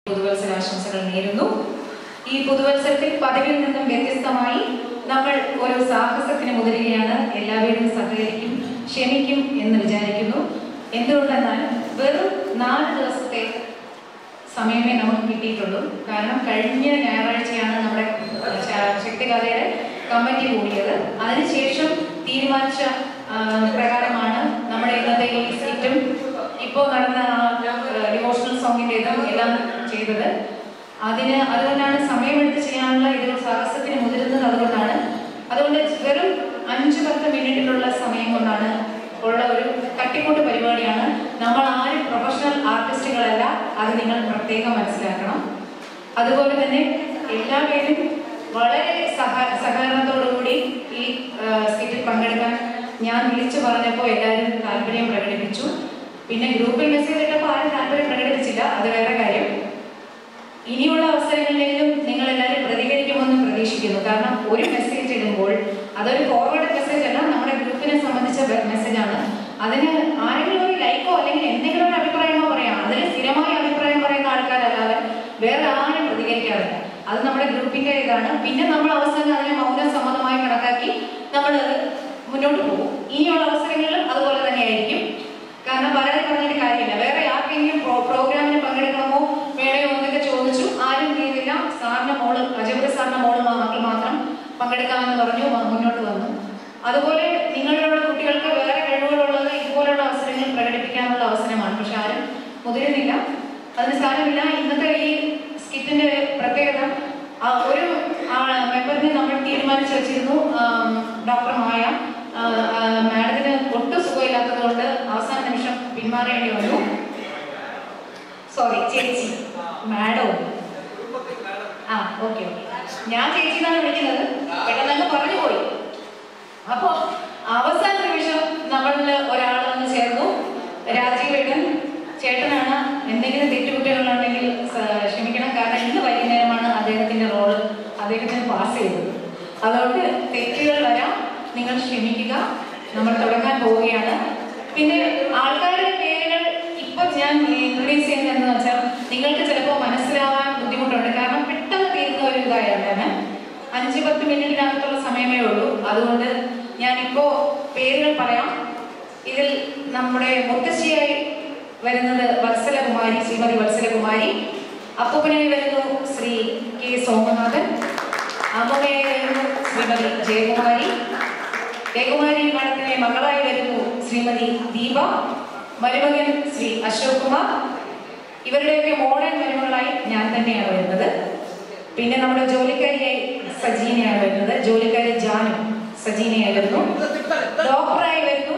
പുതുവത്സരാശംസകൾ നേരുന്നു ഈ പുതുവത്സരത്തിൽ പതിവിൽ നിന്നും വ്യത്യസ്തമായി നമ്മൾ ഒരു സാഹസത്തിന് മുതിരുകയാണ് എല്ലാവരും സഹകരിക്കും ക്ഷമിക്കും എന്ന് വിചാരിക്കുന്നു എന്തുകൊണ്ടെന്നാൽ വെറും നാല് ദിവസത്തെ സമയമേ നമുക്ക് കിട്ടിയിട്ടുള്ളൂ കാരണം കഴിഞ്ഞ ഞായറാഴ്ചയാണ് നമ്മുടെ ശ- ശക്തികലയുടെ കമ്മിറ്റി കൂടിയത് അതിനുശേഷം തീരുമാനിച്ച ആ, പ്രകാരമാണ് നമ്മുടെ ഇന്നത്തെ ഈ സ്കിറ്റും ഇപ്പോൾ നടന്ന ഡിവോഷണൽ സോങ്ങിന്റെ ഇതും എല്ലാം ചെയ്തത് അതിന് അതുകൊണ്ടാണ് സമയമെടുത്ത് ചെയ്യാനുള്ള ഇത് സാഹസത്തിന് മുതിരുന്നത് അതുകൊണ്ടാണ് അതുകൊണ്ട് വെറും അഞ്ച് പത്ത് മിനിറ്റിലുള്ള സമയം കൊണ്ടാണ് ഉള്ള ഒരു തട്ടിക്കൂട്ട് പരിപാടിയാണ് നമ്മൾ ആരും പ്രൊഫഷണൽ ആർട്ടിസ്റ്റുകളല്ല അത് നിങ്ങൾ പ്രത്യേകം മനസ്സിലാക്കണം അതുപോലെ തന്നെ എല്ലാവരും വളരെ സഹ സഹകരണത്തോടുകൂടി ഈ ആ, സ്കിറ്റിൽ പങ്കെടുക്കാൻ ഞാൻ വിളിച്ചു പറഞ്ഞപ്പോൾ എല്ലാവരും താല്പര്യം പ്രകടിപ്പിച്ചു പിന്നെ ഗ്രൂപ്പിൽ മെസ്സേജ് ഇട്ടപ്പോൾ ആരും താല്പര്യം പ്രകടിപ്പിച്ചില്ല അത് വേറെ കാര്യം ഇനിയുള്ള അവസരങ്ങളിലെങ്കിലും നിങ്ങൾ എല്ലാവരും പ്രതികരിക്കുമെന്ന് പ്രതീക്ഷിക്കുന്നു കാരണം ഒരു മെസ്സേജ് ഇടുമ്പോൾ അതൊരു ഫോർവേഡ് മെസ്സേജ് അല്ല നമ്മുടെ ഗ്രൂപ്പിനെ സംബന്ധിച്ച മെസ്സേജാണ് അതിന് ആരെങ്കിലും ഒരു ലൈക്കോ അല്ലെങ്കിൽ എന്തെങ്കിലും ഒരു അഭിപ്രായമോ പറയാം അതിൽ സ്ഥിരമായി അഭിപ്രായം പറയുന്ന ആൾക്കാരല്ലാതെ വേറെ ആരും പ്രതികരിക്കാറില്ല അത് നമ്മുടെ ഗ്രൂപ്പിന്റെ ഇതാണ് പിന്നെ നമ്മൾ അവസാനം അതിനെ മൗന സമ്മതമായി കണക്കാക്കി നമ്മൾ മുന്നോട്ട് പോകും ഇനിയുള്ള അവസരങ്ങളിലും അതുപോലെ തന്നെയായിരിക്കും കാരണം പരാതി പറഞ്ഞിട്ട് കാര്യമില്ല വേറെ ആർക്കെങ്കിലും പ്രോ- പ്രോഗ്രാമിന് പങ്കെടുക്കണമോ വേണയോ എന്നൊക്കെ ചോദിച്ചു ആരും ചെയ്തില്ല സാറിന്റെ മോള് അജയപുര സാറിന്റെ മോള് മാ- മക്കൾ മാത്രം പങ്കെടുക്കാമെന്ന് പറഞ്ഞു മ- മുന്നോട്ട് വന്നു അതുപോലെ നിങ്ങളുടെ കുട്ടികൾക്ക് വേറെ കഴിവുകളുള്ളത് ഇതുപോലുള്ള അവസരങ്ങൾ പ്രകടിപ്പിക്കാനുള്ള അവസരമാണ് പക്ഷെ ആരും മുതിരുന്നില്ല അതിന് സ്ഥാനമില്ല ഇന്നത്തെ ഈ സ്കിറ്റിന്റെ പ്രത്യേകത ആ, ഒരു മെമ്പറിനെ നമ്മൾ തീരുമാനിച്ചു വെച്ചിരുന്നു ആം, ഡോക്ടർ മായ ആ, ആ, മാഡത്തിന് ഒട്ടും സുഖമില്ലാത്തത് കൊണ്ട് അവസാന നിമിഷം പിന്മാറേണ്ടി വന്നു സോറി ചേച്ചി മാഡവും ആ ഓക്കെ ഓക്കെ ഞാൻ ചേച്ചി എന്നാണ് വിളിക്കുന്നത് പെട്ടെന്ന് പറഞ്ഞു പോയി അപ്പോ അവസാന നിമിഷം നമ്മളിൽ ഒരാൾ വന്ന് ചേർന്നു രാജീവേട്ടൻ ചേട്ടനാണ് എന്തെങ്കിലും തെറ്റുകുറ്റങ്ങളുണ്ടെങ്കിൽ സ- ക്ഷമിക്കണം കാരണം ഇന്ന് വൈകുന്നേരമാണ് അദ്ദേഹത്തിന്റെ റോള് അദ്ദേഹത്തിന് പാസ് ചെയ്തത് അതുകൊണ്ട് തെറ്റുകൾ വരാം നിങ്ങൾ ക്ഷമിക്കുക നമ്മൾ തുടങ്ങാൻ പോവുകയാണ് പിന്നെ ആൾക്കാരുടെ പേരുകൾ ഇപ്പൊ ഞാൻ ഇൻട്രൊഡ്യൂസ് ചെയ്യുന്നതെന്ന് വെച്ചാൽ നിങ്ങൾക്ക് ചിലപ്പോൾ മനസ്സിലാവാൻ ബുദ്ധിമുട്ടുണ്ട് കാരണം പെട്ടെന്ന് തീരുന്ന ഒരു ഇതായാണ് അഞ്ച് പത്ത് മിനിറ്റിനകത്തുള്ള സമയമേ ഉള്ളൂ അതുകൊണ്ട് ഞാനിപ്പോ പേരുകൾ പറയാം ഇതിൽ നമ്മുടെ മുത്തശ്ശിയായി വരുന്നത് വത്സലകുമാരി ശ്രീമതി വത്സലകുമാരി അപ്പൂപ്പനായി വരുന്നു ശ്രീ കെ സോമനാഥൻ അമ്മയായി വരുന്നു ശ്രീമതി ജയകുമാരി ജയകുമാരി മാഡത്തിന്റെ മകളായി വരുന്നു ശ്രീമതി ദീപ മരുമകൻ ശ്രീ അശോക് കുമാർ ഇവരുടെയൊക്കെ മോഡേൺ മരുമകളായി ഞാൻ തന്നെയാണ് വരുന്നത് പിന്നെ നമ്മുടെ ജോലിക്കാരിയായി സജീനയാണ് വരുന്നത് ജോലിക്കാരി ജാനു സജീനയായി വരുന്നു ഡോക്ടറായി വരുന്നു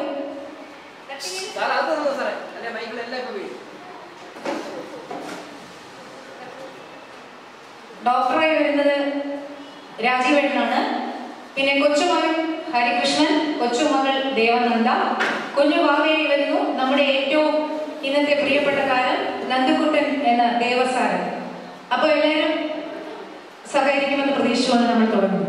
സാറേ അത് തന്നോ സാറേ അല്ലെ മൈക്കിലെല്ലാം ഇപ്പൊ വീഴും ഡോക്ടറായി വരുന്നത് രാജീവേട്ടനാണ് പിന്നെ കൊച്ചുമകൻ ഹരികൃഷ്ണൻ കൊച്ചുമകൾ ദേവനന്ദ കുഞ്ഞു ഭാവയായി വരുന്നു നമ്മുടെ ഏറ്റവും ഇന്നത്തെ പ്രിയപ്പെട്ട കാലം നന്ദുക്കുട്ടൻ എന്ന ദേവസാരൻ അപ്പോൾ എല്ലാവരും സഹകരിക്കുമെന്ന് പ്രതീക്ഷിച്ചുകൊണ്ട് നമ്മൾ തുടങ്ങും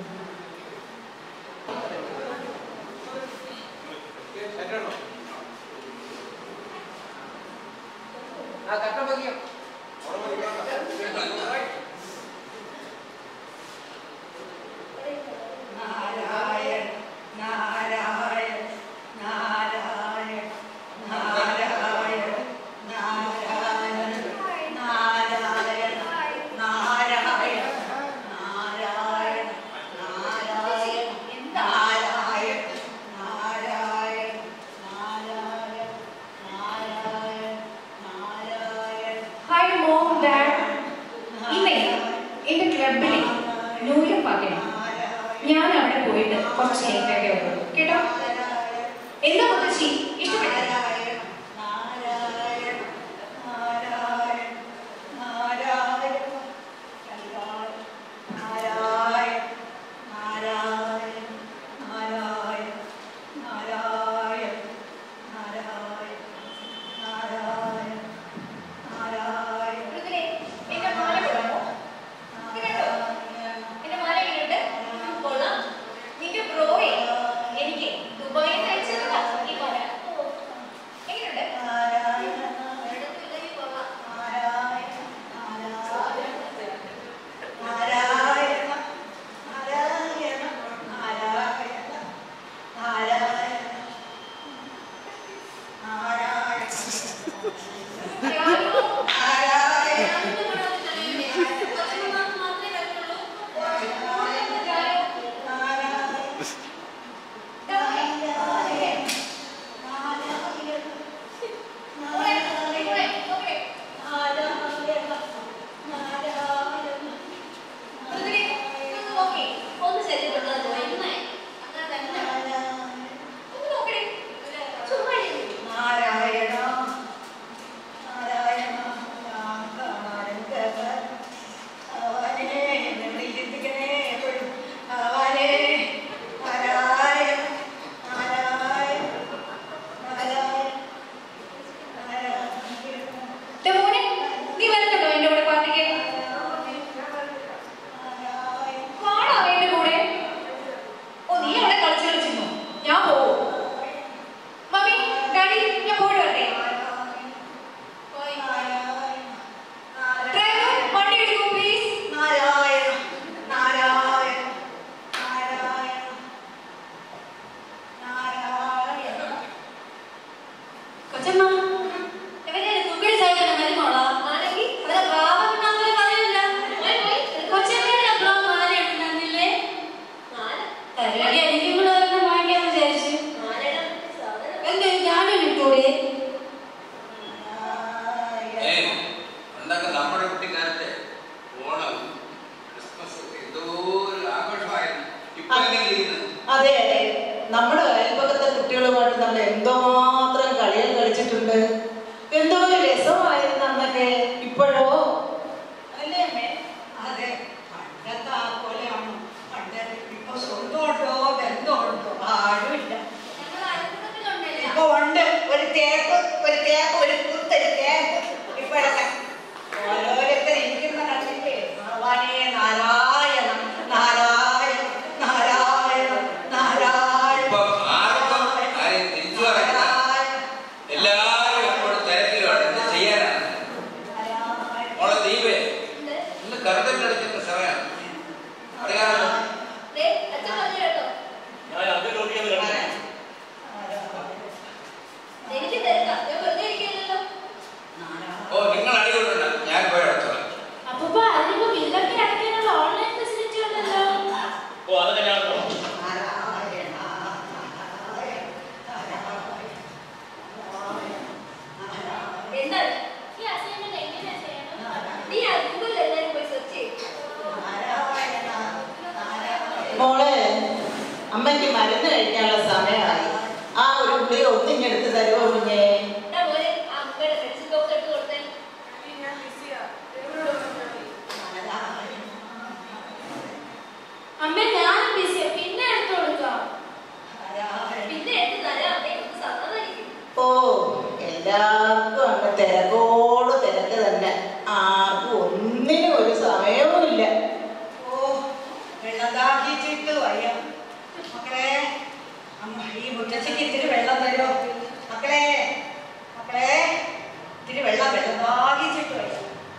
ആ കട്ടപ്പതിയം Narayan Narayan Narayan Narayan Narayan Narayan Narayan Narayan Narayan Narayan Narayan Narayan Narayan Narayan hi mom dad ഇന്നേ എന്റെ ക്ലബിലെ ന്യൂയം പാർട്ടിയാണ് ഞാൻ അവിടെ പോയിട്ട് കുറച്ച് ലേറ്റായിട്ടേ ഉള്ളൂ കേട്ടോ എന്താ മുത്തശ്ശി ഇഷ്ടപ്പെട്ടില്ല മൃദുലേ, എന്റെ മാല കൊള്ളാമോ? ഇത് കണ്ടോ? എന്റെ മാല എങ്ങനെയുണ്ട്? കൊള്ളാം. നിന്റെ ബ്രോയെ എനിക്ക് ദുബായിൽ നിന്ന് അയച്ചു തന്നതാ. ചൊല്ലിക്കൂടെ ഏ പണ്ടൊക്കെ നമ്മുടെ കുട്ടിക്കാലത്ത് ഓണം ക്രിസ്മസ് ഒക്കെ എന്തോ ഒരു ആഘോഷമായിരുന്നു ഇപ്പൊ എങ്ങനെ ഇരിക്കുന്നു അതെ അതെ നമ്മുടെ അയൽപക്കത്തെ കുട്ടികളുമായിട്ട് നമ്മൾ എന്തുമാത്രം കളികൾ കളിച്ചിട്ടുണ്ട് എന്തോ ഒരു രസമായിരുന്നു അന്നൊക്കെ ഇപ്പോഴോ അല്ലേ അമ്മേ? അതെ പണ്ടത്തെ ആ പോലെയാണ് പണ്ട് ഇപ്പൊ സ്വന്തമുണ്ടോ ബന്ധമുണ്ടോ ആരുമില്ല ഇപ്പൊ ഉണ്ട് ഒരു തേപ്പ് ഒരു തേപ്പ് ഒരു കുത്തൊരു തേപ്പ് ഇപ്പോഴൊക്കെ ഓരോരുത്തർ ഇരിക്കുന്ന കണ്ടില്ലേ ഭഗവാനെ നാരായണ നാരായണ നാരായണ നാരായണ ഇപ്പൊ ആർക്കും ആരെയും തിരിച്ചു പറയില്ല എല്ലാവരും എപ്പോഴും തിരക്കിലാണ് എന്ത് ചെയ്യാനാണ് മോളെ ദീപേ ഇന്ന് കറുത്തൽ അടിച്ചിട്ട് സമയമാണ് അറിയാമല്ലോ ഞാൻ അത് നോക്കിയത് കണ്ടേ എനിക്ക് തിരക്കാം ഞാൻ വെറുതെ ഇരിക്കില്ലല്ലോ ഓ നിങ്ങൾ അടികൊണ്ടുണ്ട് ഞാൻ പോയി അടച്ചോളാം അപ്പൊ അതിനിപ്പോ ബില്ലൊക്കെ അടയ്ക്കാനുള്ള ഓൺലൈൻ ഫെസിലിറ്റി ഉണ്ടല്ലോ ഓ അതൊക്കെ ഞാൻ നോക്കാം. എന്താ ഈ അസൈൻമെന്റ് എങ്ങനെയാ ചെയ്യണം നീ ആ ഗൂഗിളിൽ എല്ലാരും പോയി സെർച്ച് ചെയ്യും മോളെ അമ്മയ്ക്ക് മരുന്ന് കഴിക്കാനുള്ള സമയമായി ആ ഒരു ഗുളിക ഒന്നിഞ്ഞെടുത്ത് തരുമോ കുഞ്ഞേ എടാ മോനെ ആ അമ്മയുടെ മെഡിസിൻ ബോക്സ് എടുത്ത് കൊടുത്തേ അമ്മ ഞാൻ ബിസിയാ പിന്നെ എടുത്തു കൊടുക്കാം പിന്നെ എടുത്ത് തരാം അമ്മേ നമുക്ക് സമ്മതമായിരിക്കും ഓ എല്ലാവർക്കും അങ്ങ് തിരക്കോട് തിരക്ക് തന്നെ ആർക്കും ഒന്നിനും ഒരു സമയവുമില്ല ഓ വെള്ളതാക്കിച്ചിട്ട് വയ്യ മക്കളെ അമ്മ ഈ മുറ്റത്തേക്ക് ഇത്തിരി വെള്ളം തരുമോ മക്കളെ മക്കളെ ഇത്തിരി വെള്ളം വെള്ളതാക്കിച്ചിട്ട് വയ്യ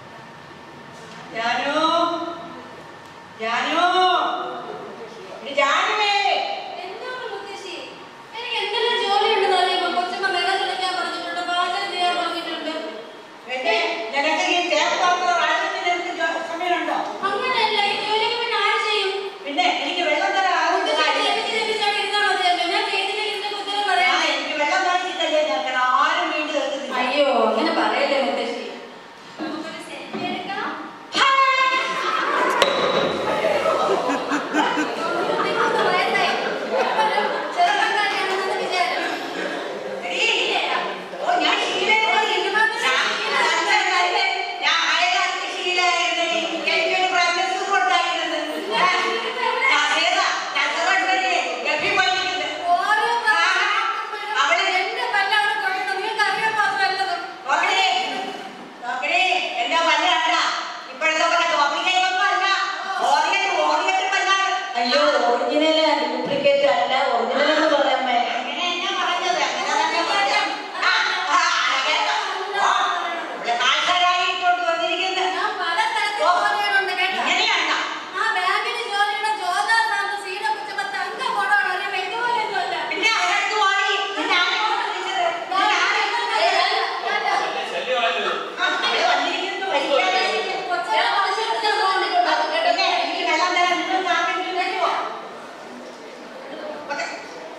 ജാനു ജാനു ഇത് ജാനുവേ എന്താണ് മുത്തശ്ശി എനിക്ക് എന്തെല്ലാം ജോലിയുണ്ടെന്ന് അറിയുമോ കൊച്ചമ്മ വെള്ളം തെളിക്കാൻ പറഞ്ഞിട്ടുണ്ട് പാചകം ചെയ്യാൻ പറഞ്ഞിട്ടുണ്ട് പിന്നെ നിനക്ക് ഈ തേപ്പ് പാത്രം അളവിന് നിനക്ക് ജോ- സമയമുണ്ടോ അങ്ങനെയല്ല ഈ ജോലിയൊക്കെ പിന്നെ ആര് ചെയ്യും പിന്നെ എനിക്ക് വെള്ളം തരാൻ മുത്തശ്ശി ചെവിക്ക് ചെവിച്ചാണ് ഇരുന്നാ മതിയല്ലോ ഞാൻ ചെയ്തില്ലെങ്കിൽ ഇതിന്റെ കുറ്റം ഞാൻ പറയാം എനിക്ക് വെള്ളം താഴ്ത്തിട്ടല്ലേ ഞാൻ ആരും വീണ്ടും കേൾക്കുന്നില്ല അയ്യോ അങ്ങനെ പറയല്ലേ മുത്തശ്ശി നമുക്കൊരു സെൽഫി എടുക്കാം കുട്ടികൾക്ക് വയസ്സായി. ഇപ്പോഴും ചെറുപ്പക്കാരിയാണെന്നാണ് വിചാരം. ഓ, ഞാൻ ശീലമായിരുന്നു. ഞാൻ നല്ലതല്ലേ? ഞാൻ ആയകാലത്ത് ശീലമായിരുന്നു. എനിക്കൊരു പ്രഗ്നൻസി ഉണ്ടായിരുന്നു. ഞാൻ അതേതാ? ഞാൻ ചെറുപ്പത്തിലേ ഗൾഫിൽ പോയിരിക്കുന്നത്. ഓരോ പ്രാവശ്യം അവള് എന്റെ പല്ലാണ് കുഴക്കുന്നത്. നിങ്ങൾക്ക് അറിയാൻ മാത്രമല്ലത്. നോക്കണേ, നോക്കണേ, എന്റെ പല്ല് കണ്ട. ഇപ്പോഴത്തെ പോലെ duplicate ഒന്നും അല്ല. original, original പല്ലാണ്. അയ്യോ ഒറിജിനൽ ഡ്യൂപ്ലിക്കേറ്റ് അല്ല ഒറിജിനൽ എന്ന് പറയാമേ അങ്ങനെ തന്നെ പറഞ്ഞത്. അങ്ങനെ തന്നെ പറഞ്ഞത്. ആ, ആ, അനങ്ങേണ്ട. ഓ, ഇവിടെ ആൾക്കാരായിക്കൊണ്ട് വന്നിരിക്കുന്നത്. ഞാൻ പലതരത്തിൽ ഓ. ജോലികളുണ്ട് കേട്ടോ. ഇങ്ങനെയാണ്ട. ആ ബാങ്കിന് ജോലിയുടെ ജോതാ സാറിന് സീന കുച്ചമ്മ തങ്ക കൊടാണ് അല്ലെങ്കിൽ ഇതുപോലെയൊന്നും അല്ല. പിന്നെ അവരടുത്ത് പോയി. പിന്നെ ആരെയാണ് വിളിച്ചത്? പിന്നെ ആരെയാണ് വിളിച്ചത്? വലിയ ശല്യമായല്ലോ അവിടെ വന്നിരിക്കുന്നത് വലിയ കൊച്ചമ്മ കൊച്ചിനെ കൊണ്ടിട്ടുണ്ട് കേട്ടോ. പിന്നെ എനിക്ക് വെള്ളം തരാൻ നിങ്ങൾക്ക് ആരെങ്കിലും തരുമോ? ഓക്കേ.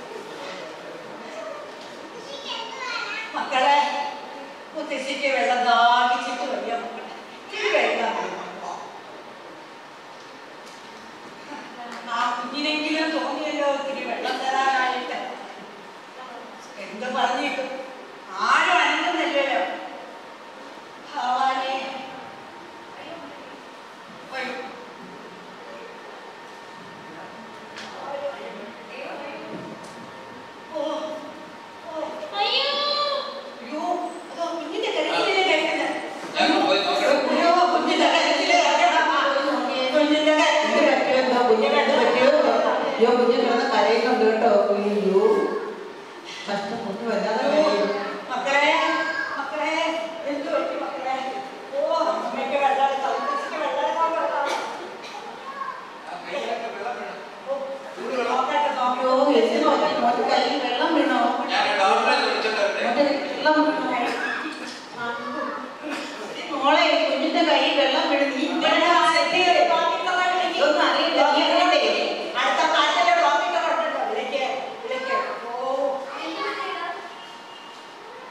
മക്കളെ മുത്തശ്ശിക്ക് വെള്ളം ദാഹിച്ചിട്ട് വയ്യ മക്കളെ. ഇത്തിരി വെള്ളം തരുമോ? ആ കുഞ്ഞിനെങ്കിലും തോന്നിയല്ലോ ഇത്തിരി വെള്ളം തരാനായിട്ട് എന്ത് പറഞ്ഞിട്ടും ആരും അനങ്ങുന്നില്ലല്ലോ ഭഗവാനെ അയ്യോ. ഓ, ഓ, അയ്യോ അയ്യോ, അതോ കുഞ്ഞിന്റെ കരുത്തിലേ കഴിക്കുന്നത്. ഞാൻ പോയി നോക്കട്ടെ അയ്യോ, കുഞ്ഞിന്റെ കരുത്തിലേ കഴിക്കണം. കുഞ്ഞിന്റെ കരുത്തിലേ പറ്റുമോ കുഞ്ഞിനെ പറ്റുമോ അയ്യോ കുഞ്ഞു കിടന്ന് കരയുന്നുണ്ട് കേട്ടോ അയ്യോ കഷ്ടപ്പെട്ടു വല്ലാതെ കരയുന്നു. മക്കളെ മക്കളെ എന്ത് പറ്റി മക്കളെ ഓ അമ്മയ്ക്ക് വെള്ളം എടുക്കാം ഉമ്മച്ചിക്ക് വെള്ളം എടുക്കാൻ വെള്ളം ആ കയ്യിലൊക്കെ വെള്ളം വീണു. ഓ, നോക്കട്ടെ അയ്യോ നോക്കൂ എന്തിനു പറ്റി മോന്റെ കയ്യിൽ വെള്ളം വീണോ ഞാൻ ഡോക്ടറെ വിളിച്ചോണ്ട് വരട്ടെ മോന്റെ വെള്ളം വീണോ മോളെ കുഞ്ഞിന്റെ കയ്യിൽ വെള്ളം വീണ് നീ ഇവിടെ ഒന്നും അറിയില്ല നീ അറിയണ്ടേ അടുത്ത കാലത്തിലെ ഡോക്ടറെ കൊണ്ടുണ്ടോ വിളിക്ക് വിളിക്ക് ഓ എന്ത് പറ്റിയടാ?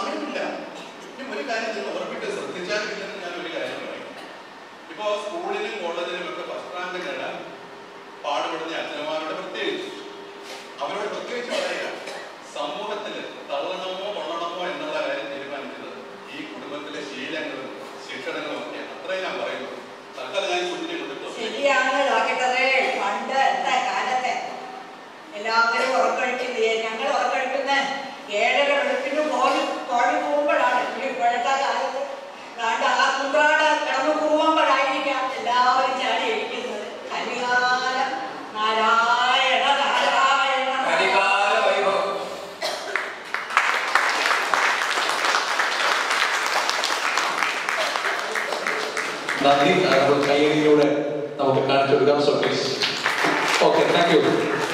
അങ്ങനെയില്ല ഇനി ഒരു കാര്യം നിങ്ങൾ ഉറപ്പിട്ട് ശ്രദ്ധിച്ചാലില്ലെന്ന് ഞാൻ ഒരു കാര്യം പറയും ഇപ്പോ സ്കൂളിലും കോളേജിലും ഒക്കെ ഫസ്റ്റ് റാങ്ക് നേടാൻ പാടുപെടുന്ന അച്ഛനമാരുടെ പ്രത്യേകിച്ച് അവരോട് പ്രത്യേകിച്ച് പറയുക സമൂഹത്തിൽ തള്ളണമോ കൊള്ളണമോ എന്നുള്ള കാര്യം തീരുമാനിക്കുന്നത് ഈ കുടുംബത്തിലെ ശീലങ്ങളും ശിക്ഷണങ്ങളും ഒക്കെയാണ് അത്രയും ഞാൻ പറയുന്നു തൽക്കാലം ഞാൻ കുഞ്ഞിനെ കൊടുത്തു ശരിയാണ് ഡോക്ടറെ പണ്ടത്തെ കാലത്തെ എല്ലാവരും ഉറക്കഴിക്കുന്നത് ഞങ്ങൾ ഉറക്കഴിക്കുന്ന ഏഴര വെളുപ്പിന് കോഴി കോഴി പോകുമ്പോഴാണ് ഈ ഇപ്പോഴത്തെ കാലത്ത് നാണ്ട് ആ കുന്ത്രാട് കിടന്നു പോകുമ്പോഴായിരിക്കാം എല്ലാവരും ചാടി ഇരിക്കുന്നത് കലികാലം നാരായണ നാരായണ കലികാല വൈഭവം നന്ദി നമ്മൾ കയ്യടിയിലൂടെ നമുക്ക് കാണിച്ചു കൊടുക്കാം so please okay thank you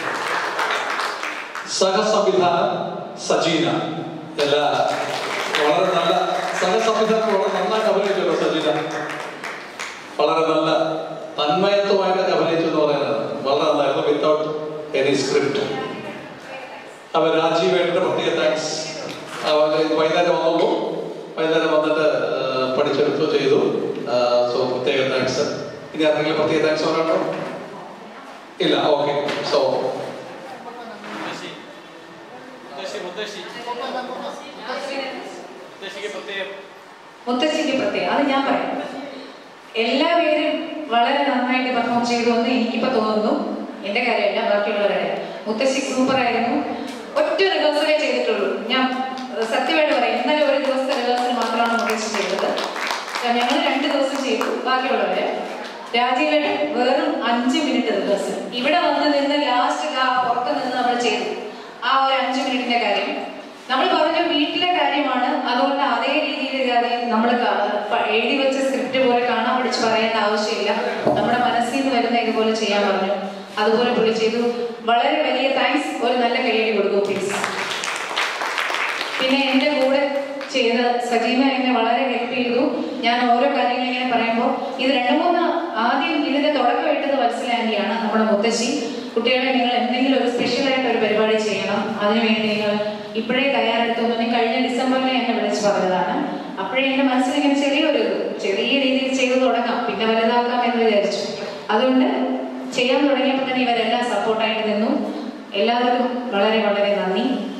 സഹസംവിധാനം സജീന എല്ലാ വളരെ നല്ല സഹസംവിധാനം വളരെ നന്നായിട്ട് അഭിനയിച്ചല്ലോ സജീന വളരെ നല്ല തന്മയത്വമായിട്ടൊക്കെ അഭിനയിച്ചു എന്ന് പറയുന്നത് വളരെ നന്നായിരുന്നു വിത്തൗട്ട് എനി സ്ക്രിപ്റ്റ് അവ രാജീവേട്ടന്റെ പ്രത്യേക താങ്ക്സ് വൈകുന്നേരം വന്നു വൈകുന്നേരം വന്നിട്ട് ആ, പഠിച്ചെടുത്തു ചെയ്തു സോ പ്രത്യേക താങ്ക്സ് ഇനി ആർക്കെങ്കിലും പ്രത്യേക താങ്ക്സ് പറയണോ ഇല്ല ഓക്കെ സോ മുത്തശ്ശി മുത്തശ്ശി മുത്തശ്ശി മുത്തശ്ശിക്ക് പ്രത്യേകം മുത്തശ്ശിക്ക് പ്രത്യേകം അത് ഞാൻ പറയാം എല്ലാവരും വളരെ നന്നായിട്ട് പെർഫോം ചെയ്തു എന്ന് എനിക്കിപ്പോ തോന്നുന്നു എന്റെ കാര്യമല്ല ബാക്കിയുള്ളവരുടെ മുത്തശ്ശി സൂപ്പർ ആയിരുന്നു ഒറ്റ റിഹേഴ്സലേ ചെയ്തിട്ടുള്ളൂ ഞാൻ ഏഹ്, സത്യമായിട്ട് പറയാം ഇന്നലെ ഒരു ദിവസത്തെ റിഹേഴ്സൽ മാത്രമാണ് മുത്തശ്ശി ചെയ്തത് ഞങ്ങൾ രണ്ട് ദിവസം ചെയ്തു ബാക്കിയുള്ളവര് രാജീവേട്ടൻ വെറും അഞ്ച് മിനിറ്റ് റിഹേഴ്സൽ ഇവിടെ വന്ന് നിന്ന് ലാസ്റ്റ് പുറത്ത് നിന്ന് നമ്മൾ ചെയ്തു ആ ഒരു അഞ്ച് മിനിറ്റിന്റെ കാര്യം നമ്മൾ പറഞ്ഞ വീട്ടിലെ കാര്യമാണ് അതുകൊണ്ട് അതേ രീതിയിൽ കാര്യം നമ്മൾ എഴുതി വെച്ച സ്ക്രിപ്റ്റ് പോലെ കാണാൻ പഠിച്ച് പറയേണ്ട ആവശ്യമില്ല നമ്മുടെ മനസ്സിൽ നിന്ന് വരുന്ന ഇതുപോലെ ചെയ്യാൻ പറഞ്ഞു അതുപോലെ പുള്ളി ചെയ്തു വളരെ വലിയ താങ്ക്സ് ഒരു നല്ല കൈയടി കൊടുക്കൂ പ്ലീസ് പിന്നെ എന്റെ കൂടെ ചെയ്ത സജീവ എന്നെ വളരെ ഹെൽപ്പ് ചെയ്തു ഞാൻ ഓരോ കാര്യങ്ങൾ ഇങ്ങനെ പറയുമ്പോൾ ഇത് രണ്ട് മൂന്ന് ആദ്യം ഇതിന്റെ തുടക്കം ഇട്ടത് വത്സലാന്റിയാണ് നമ്മുടെ മുത്തശ്ശി കുട്ടികളെ നിങ്ങൾ എന്തെങ്കിലും ഒരു സ്പെഷ്യൽ ആയിട്ട് ഒരു പരിപാടി ചെയ്യണം അതിനുവേണ്ടി നിങ്ങൾ ഇപ്പോഴേ തയ്യാറെടുത്തു നീ കഴിഞ്ഞ ഡിസംബറിൽ എന്നെ വിളിച്ച് പറഞ്ഞതാണ് അപ്പോഴേ എന്റെ മനസ്സിൽ ഇങ്ങനെ ചെറിയൊരു ഇത്, ചെറിയ രീതിയിൽ ചെയ്തു തുടങ്ങാം പിന്നെ വലുതാക്കാം എന്ന് വിചാരിച്ചു അതുകൊണ്ട് ചെയ്യാൻ തുടങ്ങിയപ്പോൾ തന്നെ ഇവരെല്ലാം സപ്പോർട്ടായിട്ട് നിന്നു എല്ലാവർക്കും വളരെ വളരെ നന്ദി